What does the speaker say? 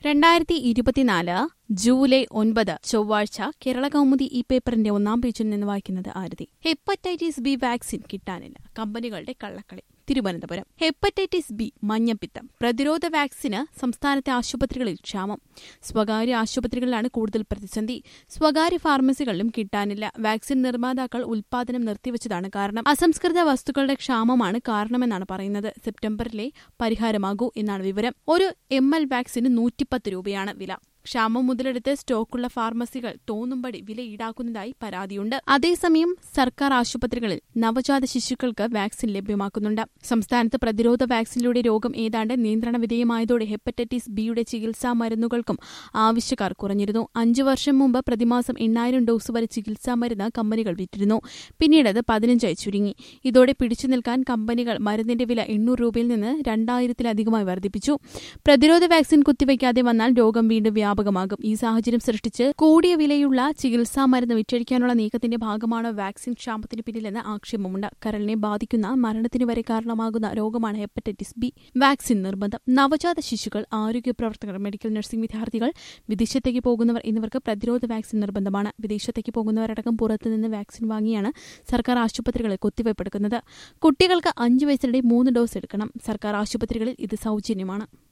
രണ്ടായിരത്തി ഇരുപത്തിനാല് ജൂലൈ ഒൻപത് ചൊവ്വാഴ്ച കേരള കൗമുദി ഈ പേപ്പറിന്റെ ഒന്നാം പേജിൽ നിന്ന് വായിക്കുന്നത് ആരതി ഹെപ്പറ്റൈറ്റിസ് ബി വാക്സിൻ കിട്ടാനില്ല കമ്പനികളുടെ കള്ളക്കളി തിരുവനന്തപുരം ഹെപ്പറ്റൈറ്റിസ് ബി മഞ്ഞപ്പിത്തം പ്രതിരോധ വാക്സിന് സംസ്ഥാനത്തെ ആശുപത്രികളിൽ ക്ഷാമം സ്വകാര്യ ആശുപത്രികളിലാണ് കൂടുതൽ പ്രതിസന്ധി സ്വകാര്യ ഫാർമസികളിലും കിട്ടാനില്ല വാക്സിൻ നിർമ്മാതാക്കൾ ഉൽപാദനം നിർത്തിവച്ചതാണ് കാരണം അസംസ്കൃത വസ്തുക്കളുടെ ക്ഷാമമാണ് കാരണമെന്നാണ് പറയുന്നത് സെപ്റ്റംബറിലെ പരിഹാരമാകൂ എന്നാണ് വിവരം ഒരു എം എൽ വാക്സിന് നൂറ്റിപ്പത്ത് രൂപയാണ് വില ക്ഷാമം മുതലെടുത്ത് സ്റ്റോക്കുള്ള ഫാർമസികൾ തോന്നുംപടി വില ഈടാക്കുന്നതായി പരാതിയുണ്ട് അതേസമയം സർക്കാർ ആശുപത്രികളിൽ നവജാത ശിശുക്കൾക്ക് വാക്സിൻ ലഭ്യമാക്കുന്നുണ്ട് സംസ്ഥാനത്ത് പ്രതിരോധ വാക്സിനിലൂടെ രോഗം ഏതാണ്ട് നിയന്ത്രണ വിധേയമായതോടെ ഹെപ്പറ്റൈറ്റിസ് ബിയുടെ ചികിത്സാ മരുന്നുകൾക്കും ആവശ്യക്കാർ കുറഞ്ഞിരുന്നു അഞ്ചു വർഷം മുമ്പ് പ്രതിമാസം എണ്ണായിരം ഡോസ് വരെ ചികിത്സാ മരുന്ന് കമ്പനികൾ വിറ്റിരുന്നു പിന്നീട് അത് പതിനഞ്ചായി ചുരുങ്ങി ഇതോടെ പിടിച്ചു നിൽക്കാൻ കമ്പനികൾ മരുന്നിന്റെ വില എണ്ണൂറ് രൂപയിൽ നിന്ന് രണ്ടായിരത്തിലധികമായി വർദ്ധിപ്പിച്ചു പ്രതിരോധ വാക്സിൻ കുത്തിവയ്ക്കാതെ വന്നാൽ രോഗം വീണ്ടും വ്യാപകമാകും ഈ സാഹചര്യം സൃഷ്ടിച്ച് കൂടിയ വിലയുള്ള ചികിത്സാ മരുന്ന് വിറ്റഴിക്കാനുള്ള നീക്കത്തിന്റെ ഭാഗമാണ് വാക്സിൻ ക്ഷാമത്തിന് പിന്നിലെന്ന് ആക്ഷേപമുണ്ട് കരളിനെ ബാധിക്കുന്ന മരണത്തിന് വരെ കാരണമാകുന്ന രോഗമാണ് ഹെപ്പറ്റൈറ്റിസ് ബി വാക്സിൻ നിർബന്ധം നവജാത ശിശുക്കൾ ആരോഗ്യ പ്രവർത്തകർ മെഡിക്കൽ നഴ്സിംഗ് വിദ്യാർത്ഥികൾ വിദേശത്തേക്ക് പോകുന്നവർ എന്നിവർക്ക് പ്രതിരോധ വാക്സിൻ നിർബന്ധമാണ് വിദേശത്തേക്ക് പോകുന്നവരടക്കം പുറത്തുനിന്ന് വാക്സിൻ വാങ്ങിയാണ് സർക്കാർ ആശുപത്രികളിൽ കുത്തിവയ്പ് എടുക്കുന്നത് കുട്ടികൾക്ക് അഞ്ചു വയസ്സിനിടെ മൂന്ന് ഡോസ് എടുക്കണം സർക്കാർ ആശുപത്രികളിൽ ഇത് സൗജന്യമാണ്